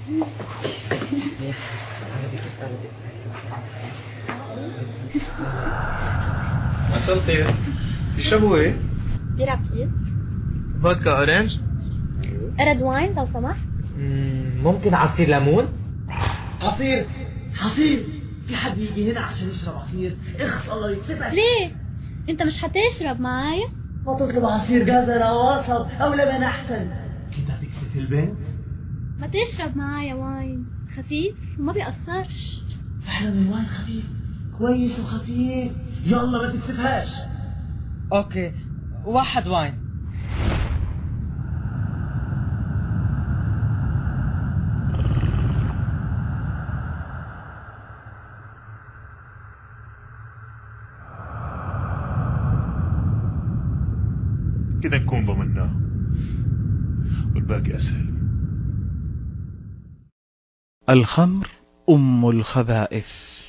مساء الخير تشربوا ايه؟ بيرة بليز فودكا اورنج ريد واين لو سمحت ممكن عصير ليمون عصير عصير في حد يجي هنا عشان يشرب عصير اخص الله يكسفك ليه؟ انت مش هتشرب معايا؟ ما تطلب عصير جزر او قصب او لبن احسن كده هتكسف البنت ما تشرب معايا واين خفيف وما بيأثرش فعلا الواين خفيف كويس وخفيف يلا ما تكسفهاش اوكي واحد واين كده نكون ضمناه والباقي أسهل الخمر أم الخبائث